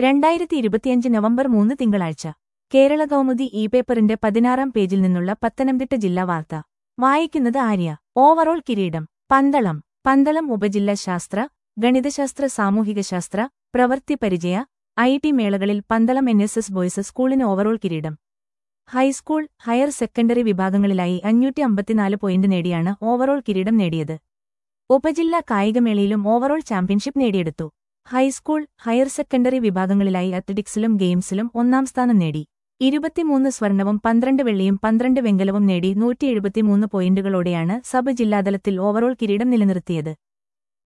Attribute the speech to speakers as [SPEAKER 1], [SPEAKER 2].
[SPEAKER 1] രണ്ടായിരത്തി ഇരുപത്തിയഞ്ച് നവംബർ മൂന്ന് തിങ്കളാഴ്ച കേരള കൗമുദി ഇ പേപ്പറിന്റെ പതിനാറാം പേജിൽ നിന്നുള്ള പത്തനംതിട്ട ജില്ലാ വാർത്ത വായിക്കുന്നത് ആര്യ ഓവറോൾ കിരീടം പന്തളം പന്തളം ഉപജില്ല ശാസ്ത്ര ഗണിതശാസ്ത്ര സാമൂഹികശാസ്ത്ര പ്രവൃത്തി പരിചയ ഐ ടി മേളകളിൽ Pandalam N S S boys സ്കൂളിന് ഓവറോൾ കിരീടം ഹൈസ്കൂൾ ഹയർ സെക്കൻഡറി വിഭാഗങ്ങളിലായി അഞ്ഞൂറ്റി അമ്പത്തിനാല് പോയിന്റ് നേടിയാണ് ഓവറോൾ കിരീടം നേടിയത് ഉപജില്ലാ കായികമേളയിലും ഓവറോൾ ചാമ്പ്യൻഷിപ്പ് നേടിയെടുത്തു ഹൈസ്കൂൾ ഹയർ സെക്കൻഡറി വിഭാഗങ്ങളിലായി അത്ലറ്റിക്സിലും ഗെയിംസിലും ഒന്നാം സ്ഥാനം നേടി ഇരുപത്തിമൂന്ന് സ്വർണവും പന്ത്രണ്ട് വെള്ളിയും പന്ത്രണ്ട് വെങ്കലവും നേടി നൂറ്റി എഴുപത്തിമൂന്ന് പോയിന്റുകളോടെയാണ് സബ് ജില്ലാതലത്തിൽ ഓവറോൾ കിരീടം നിലനിർത്തിയത്